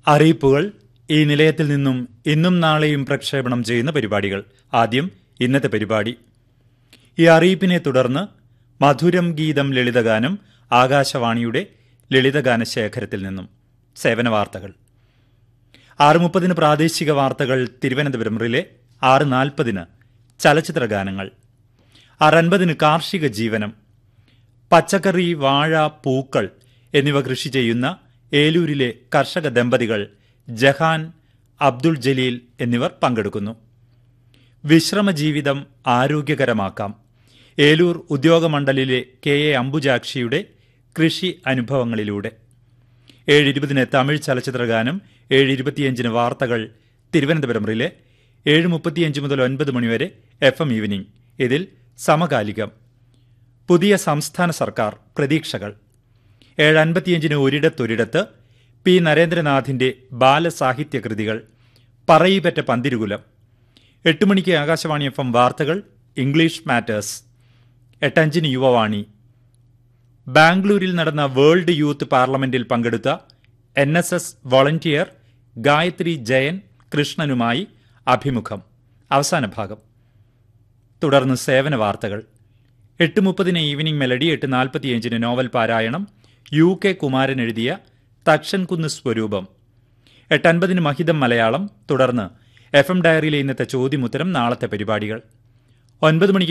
അറിയിപ്പുകൾ ഈ നിലയത്തിൽ നിന്നും ഇന്നും നാളെയും പ്രക്ഷേപണം ചെയ്യുന്ന പരിപാടികൾ ആദ്യം ഇന്നത്തെ പരിപാടി ഈ അറിയിപ്പിനെ തുടർന്ന് മധുരം ഗീതം ലളിതഗാനം ആകാശവാണിയുടെ ലളിതഗാന ശേഖരത്തിൽ നിന്നും സേവന വാർത്തകൾ ആറ് മുപ്പതിന് പ്രാദേശിക വാർത്തകൾ തിരുവനന്തപുരം റിലെ ആറ് നാൽപ്പതിന് ചലച്ചിത്ര ഗാനങ്ങൾ ആറ് അൻപതിന് കാർഷിക ജീവനം പച്ചക്കറി വാഴ പൂക്കൾ എന്നിവ കൃഷി ചെയ്യുന്ന ഏലൂരിലെ കർഷക ദമ്പതികൾ ജഹാൻ അബ്ദുൾ ജലീൽ എന്നിവർ പങ്കെടുക്കുന്നു വിശ്രമജീവിതം ആരോഗ്യകരമാക്കാം ഏലൂർ ഉദ്യോഗമണ്ഡലിലെ കെ എ അംബുജാക്ഷിയുടെ കൃഷി അനുഭവങ്ങളിലൂടെ ഏഴ് ഇരുപതിന് തമിഴ് ചലച്ചിത്ര ഗാനം ഏഴ് ഇരുപത്തിയഞ്ചിന് വാർത്തകൾ തിരുവനന്തപുരം റിലെ ഏഴ് മുപ്പത്തിയഞ്ച് മുതൽ ഒൻപത് മണിവരെ എഫ് എം ഈവനിംഗ് ഇതിൽ സമകാലികം പുതിയ സംസ്ഥാന സർക്കാർ പ്രതീക്ഷകൾ ഏഴ് അൻപത്തിയഞ്ചിന് ഒരിടത്തൊരിടത്ത് പി നരേന്ദ്രനാഥിന്റെ ബാലസാഹിത്യ കൃതികൾ പറയിപ്പറ്റ പന്തിരുകുലം എട്ട് മണിക്ക് ആകാശവാണി എഫ് എം വാർത്തകൾ ഇംഗ്ലീഷ് മാറ്റേഴ്സ് എട്ടഞ്ചിന് യുവവാണി ബാംഗ്ലൂരിൽ നടന്ന വേൾഡ് യൂത്ത് പാർലമെന്റിൽ പങ്കെടുത്ത N S S volunteer Gayathri Jayan കൃഷ്ണനുമായി അഭിമുഖം അവസാന ഭാഗം തുടർന്ന് സേവന വാർത്തകൾ എട്ട് മുപ്പതിന് ഈവനിംഗ് മെലഡി എട്ട് നാൽപ്പത്തിയഞ്ചിന് നോവൽ പാരായണം യു കെ കുമാരൻ എഴുതിയ തക്ഷൻകുന്ന് സ്വരൂപം എട്ടൻപതിന് മഹിതം മലയാളം തുടർന്ന് എഫ് എം ഡയറിയിലെ ഇന്നത്തെ ചോദ്യമുത്തരം നാളത്തെ പരിപാടികൾ ഒൻപത് മണിക്ക്